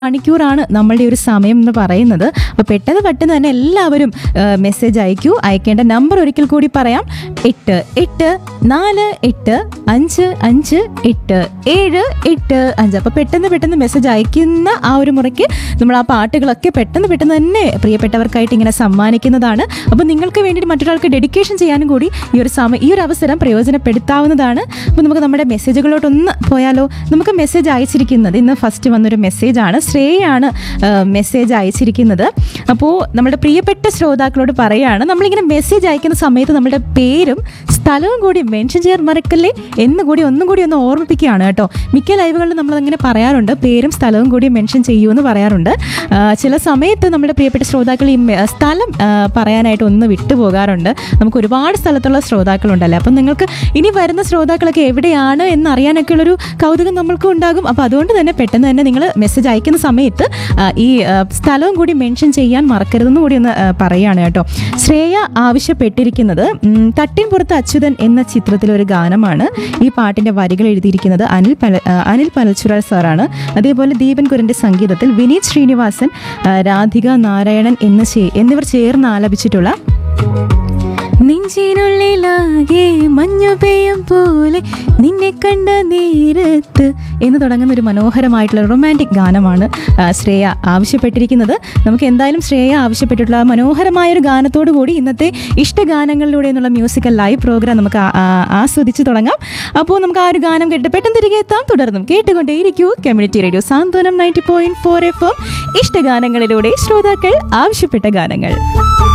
മണിക്കൂറാണ് നമ്മളുടെ ഒരു സമയം എന്ന് പറയുന്നത് അപ്പോൾ പെട്ടെന്ന് പെട്ടെന്ന് തന്നെ എല്ലാവരും മെസ്സേജ് അയക്കൂ അയക്കേണ്ട നമ്പർ ഒരിക്കൽ കൂടി പറയാം എട്ട് എട്ട് നാല് എട്ട് അഞ്ച് അഞ്ച് എട്ട് ഏഴ് എട്ട് അഞ്ച് അപ്പോൾ പെട്ടെന്ന് പെട്ടെന്ന് മെസ്സേജ് അയക്കുന്ന ആ ഒരു മുറയ്ക്ക് നമ്മൾ ആ പാട്ടുകളൊക്കെ പെട്ടെന്ന് പെട്ടെന്ന് തന്നെ പ്രിയപ്പെട്ടവർക്കായിട്ട് ഇങ്ങനെ സമ്മാനിക്കുന്നതാണ് അപ്പോൾ നിങ്ങൾക്ക് വേണ്ടിയിട്ട് മറ്റൊരാൾക്ക് ഡെഡിക്കേഷൻ ചെയ്യാനും കൂടി ഈ ഒരു സമയം ഈ ഒരു അവസരം പ്രയോജനപ്പെടുത്താവുന്നതാണ് അപ്പോൾ നമുക്ക് നമ്മുടെ മെസ്സേജുകളോട്ടൊന്ന് പോയാലോ നമുക്ക് മെസ്സേജ് അയച്ചിരിക്കുന്നത് ഇന്ന് ഫസ്റ്റ് വന്നൊരു മെസ്സേജാണ് ശ്രേയാണ് മെസ്സേജ് അയച്ചിരിക്കുന്നത് അപ്പോൾ നമ്മുടെ പ്രിയപ്പെട്ട ശ്രോതാക്കളോട് പറയാണ് നമ്മളിങ്ങനെ മെസ്സേജ് അയക്കുന്ന സമയത്ത് നമ്മുടെ പേരും സ്ഥലവും കൂടി മെൻഷൻ ചെയ്യാൻ മറക്കല്ലേ എന്ന് കൂടി ഒന്നും കൂടി ഒന്ന് ഓർമ്മിപ്പിക്കുകയാണ് കേട്ടോ മിക്ക ലൈവുകളിലും നമ്മളങ്ങനെ പറയാറുണ്ട് പേരും സ്ഥലവും കൂടി മെൻഷൻ ചെയ്യുമെന്ന് പറയാറുണ്ട് ആ, ചില സമയത്ത് നമ്മുടെ പ്രിയപ്പെട്ട ശ്രോതാക്കൾ ഈ മെ- സ്ഥലം ആ, പറയാനായിട്ട് ഒന്ന് വിട്ടുപോകാറുണ്ട് നമുക്ക് ഒരുപാട് സ്ഥലത്തുള്ള ശ്രോതാക്കളുണ്ടല്ലേ അപ്പം നിങ്ങൾക്ക് ഇനി വരുന്ന ശ്രോതാക്കളൊക്കെ എവിടെയാണ് എന്നറിയാനൊക്കെ ഉള്ളൊരു കൗതുകം നമ്മൾക്കും ഉണ്ടാകും അപ്പോൾ അതുകൊണ്ട് തന്നെ പെട്ടെന്ന് തന്നെ നിങ്ങൾ മെസ്സേജ് അയക്കുന്ന സമയത്ത് ആ, ഈ ആ, സ്ഥലവും കൂടി മെൻഷൻ ചെയ്യാൻ മറക്കരുതെന്ന് കൂടി ഒന്ന് ആ, പറയുകയാണ് കേട്ടോ ശ്രേയ ആവശ്യപ്പെട്ടിരിക്കുന്നത് ഉം, തട്ടിൻപുറത്ത് അച്യുതൻ എന്ന ചിത്രത്തിലെ ഒരു ഗാനമാണ് ഈ പാട്ടിന്റെ വരികൾ എഴുതിയിരിക്കുന്നത് അനിൽ പല ആ, അനിൽ പലച്ചുരാൾ സാറാണ് അതേപോലെ ദീപൻ കുരന്റെ സംഗീതത്തിൽ വിനീത് ശ്രീനിവാസൻ ആ, രാധിക നാരായണൻ എന്ന് ചേ- എന്നിവർ ചേർന്ന് ആലപിച്ചിട്ടുള്ള നെഞ്ചിനുള്ളിലാകെ മഞ്ഞു പെയ്യും പോലെ നിന്നെ കണ്ട നേരത്ത് എന്ന് തുടങ്ങുന്ന ഒരു മനോഹരമായിട്ടുള്ള റൊമാൻറ്റിക് ഗാനമാണ് ആ, ശ്രേയ ആവശ്യപ്പെട്ടിരിക്കുന്നത് നമുക്ക് എന്തായാലും ശ്രേയ ആവശ്യപ്പെട്ടിട്ടുള്ള ആ മനോഹരമായ ഒരു ഗാനത്തോടു കൂടി ഇന്നത്തെ ഇഷ്ടഗാനങ്ങളിലൂടെ എന്നുള്ള മ്യൂസിക്കൽ ലൈവ് പ്രോഗ്രാം നമുക്ക് ആ- ആ- ആസ്വദിച്ച് തുടങ്ങാം അപ്പോൾ നമുക്ക് ആ ഒരു ഗാനം കേട്ട് പെട്ടെന്ന് തിരികെ എത്താം തുടർന്നും കേട്ടുകൊണ്ടേയിരിക്കൂ community radio Santhwanam ninety point four F M ഇഷ്ടഗാനങ്ങളിലൂടെ ശ്രോതാക്കൾ ആവശ്യപ്പെട്ട ഗാനങ്ങൾ